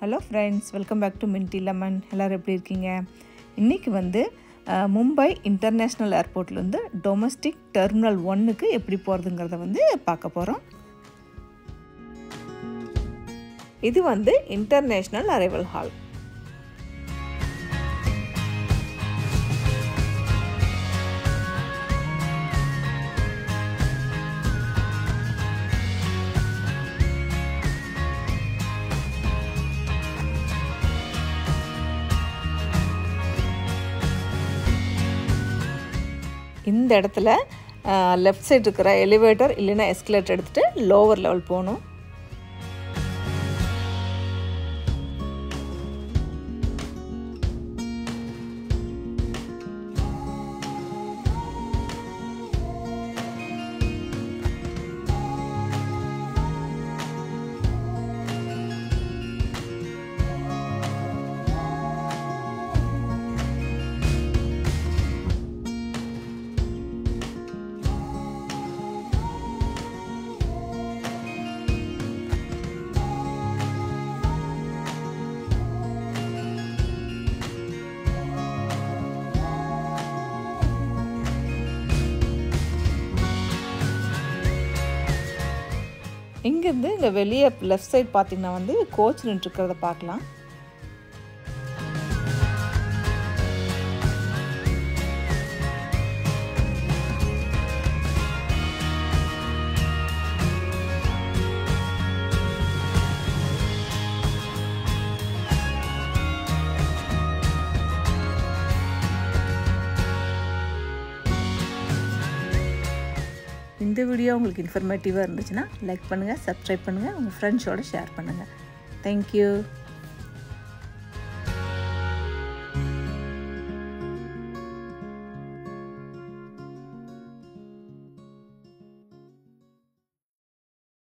hello friends welcome back to Minty Lemon எல்லோரும் எப்படி இருக்கீங்க இன்றைக்கி வந்து அஹ், மும்பை இன்டர்நேஷ்னல் ஏர்போர்ட்லேருந்து டொமஸ்டிக் டெர்மினல் ஒன்னுக்கு எப்படி போகிறதுங்கிறத வந்து பார்க்க போகிறோம் இது வந்து இன்டர்நேஷ்னல் அரைவல் ஹால் இந்த இடத்துல லெஃப்ட் சைடு இருக்கிற எலிவேட்டர் இல்லைன்னா எஸ்கலேட்டர் எடுத்துகிட்டு லோவர் லெவல் போகணும் இங்கேருந்து இங்கே வெளியே லெஃப்ட் சைடு பார்த்தீங்கன்னா வந்து கோச் நின்றுருக்கிறத பார்க்கலாம் இந்த வீடியோ உங்களுக்கு இன்ஃபர்மேட்டிவாக இருந்துச்சுன்னா லைக் பண்ணுங்கள் சப்ஸ்கிரைப் பண்ணுங்கள் உங்கள் ஃப்ரெண்ட்ஸோட ஷேர் பண்ணுங்கள் தேங்க்யூ